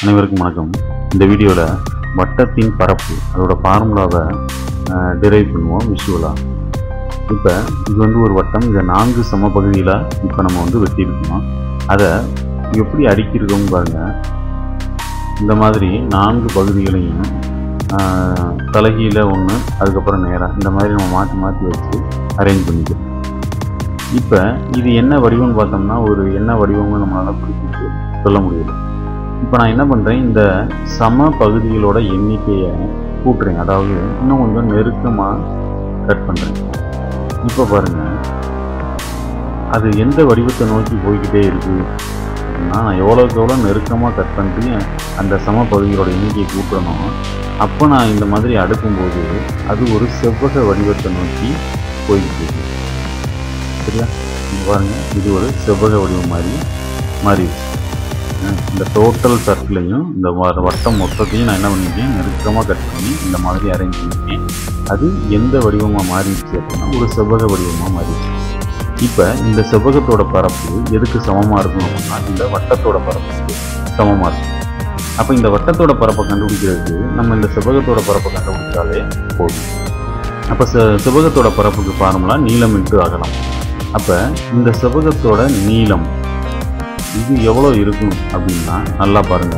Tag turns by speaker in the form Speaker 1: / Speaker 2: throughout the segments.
Speaker 1: அனைவருக்கும் வணக்கம் இந்த வீடியோவில் வட்டத்தின் பரப்பு அதோட ஃபார்முலாவை டிரைவ் பண்ணுவோம் விஷுவலாக இப்போ இது வந்து ஒரு வட்டம் இதை நான்கு சம பகுதியில் இப்போ நம்ம வந்து வெட்டியிருக்கோம் அதை எப்படி அடிக்கிருக்கோம் பாருங்க இந்த மாதிரி நான்கு பகுதிகளையும் ஆஹ், தலைகீழ ஒன்று அதுக்கப்புறம் நேராக இந்த மாதிரி நம்ம மாற்றி மாற்றி வச்சு அரேஞ்ச் பண்ணிக்கிறோம் இப்போ இது என்ன வடிவம்னு பார்த்தோம்னா ஒரு என்ன வடிவம்னு நம்மளால் குறிப்பிட்டு சொல்ல முடியல இப்போ நான் என்ன பண்ணுறேன் இந்த சம பகுதிகளோட எண்ணிக்கையை கூட்டுறேன் அதாவது இன்னும் கொஞ்சம் நெருக்கமாக கட் பண்ணுறேன் இப்போ பாருங்க அது எந்த வடிவத்தை நோக்கி போய்கிட்டே இருக்கு அப்படின்னா நான் எவ்வளோக்கு எவ்வளோ நெருக்கமாக கட் பண்ணிட்டு அந்த சம பகுதிகளோட எண்ணிக்கையை கூட்டணும் அப்போ நான் இந்த மாதிரி அடுக்கும்போது அது ஒரு செவ்வக வடிவத்தை நோக்கி போய்கிட்டு இருக்கு சரியா இங்க பாருங்க இது ஒரு செவ்வக வடிவம் மாதிரி மாறிடுச்சு அஹ் இந்த டோட்டல் சர்க்கிளையும் இந்த வ- வட்டம் மொத்தத்தையும் நான் என்ன பண்ணிருக்கேன் நெருக்கமாக கட் பண்ணி இந்த மாதிரி அரேஞ்ச் பண்ணிருக்கேன் அது எந்த வடிவமாக மாறிடுச்சு அப்படின்னா ஒரு செவ்வக வடிவமாக மாறிடுச்சு இப்போ இந்த செவ்வகத்தோட பரப்பு எதுக்கு சமமாக இருக்கும் அப்படின்னா இந்த வட்டத்தோட பரப்புக்கு சமமாக இருக்கும் அப்போ இந்த வட்டத்தோட பரப்பை கண்டுபிடிக்கிறதுக்கு நம்ம இந்த செவ்வகத்தோட பரப்பை கண்டுபிடிச்சாலே போதும் அப்போ செ செவ்வகத்தோட பரப்புக்கு ஃபார்முலா நீளம் இன்ட்டு அகலம் அப்போ இந்த செவ்வகத்தோட நீளம் இது எவ்வளோ இருக்கும் அப்படின்னா நல்லா பாருங்க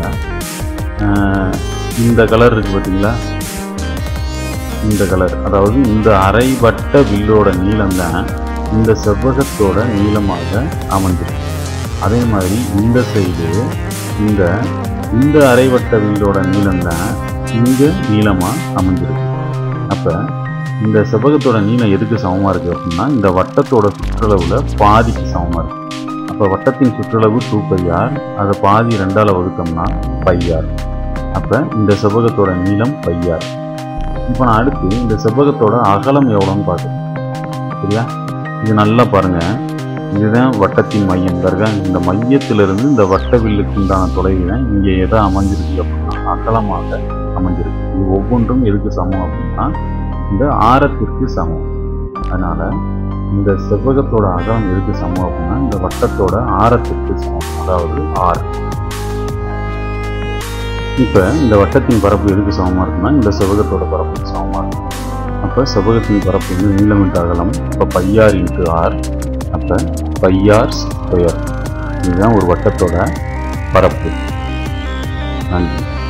Speaker 1: ஆஹ் இந்த கலர் இருக்கு பார்த்தீங்களா இந்த கலர் அதாவது இந்த அரைவட்ட வில்லோட நீளம் தான் இந்த செவ்வகத்தோட நீளமாக அமைஞ்சிருக்கு அதே மாதிரி இந்த சைடு இந்த இந்த அரைவட்ட வில்லோட நீளம் தான் இங்கே நீளமாக அமைஞ்சிருக்கு அப்போ இந்த செவ்வகத்தோட நீளம் எதுக்கு சமமாக இருக்குது அப்படின்னா இந்த வட்டத்தோட சுற்றளவில் பாதிக்கு சமமாக இருக்குது அப்போ வட்டத்தின் சுற்றளவு டூ பையார் அதை பாதி ரெண்டால் வகுத்தோம்னா பையார் அப்போ இந்த செவ்வகத்தோட நீளம் பையார் இப்போ நான் அடுத்து இந்த செவ்வகத்தோட அகலம் எவ்வளோன்னு பார்க்குறேன் சரியா இது நல்லா பாருங்க இதுதான் வட்டத்தின் மையம் பாருங்க இந்த மையத்திலிருந்து இந்த வட்ட வில்லுக்கு உண்டான தொலைவு தான் இங்கே எதை அமைஞ்சிருக்கு அப்படின்னா அகலமாக அமைஞ்சிருக்கு இது ஒவ்வொன்றும் எதுக்கு சமம் அப்படின்னா இந்த ஆரத்திற்கு சமம் அதனால இந்த செவ்வகத்தோட அகலம் எதுக்கு சமம் அப்படின்னா இந்த வட்டத்தோட ஆரத்திற்கு சமம் அதாவது ஆர் இப்போ இந்த வட்டத்தின் பரப்பு எதுக்கு சமமாக இருக்குன்னா இந்த செவ்வகத்தோட பரப்புக்கு சமமாக இருக்கும் அப்போ செவ்வகத்தின் பரப்பு வந்து நீளம் இன்ட்டு அகலம் அப்போ பையார் இன்ட்டு ஆர் அப்போ பையார் ஸ்கொயர் இதுதான் ஒரு வட்டத்தோட பரப்பு நன்றி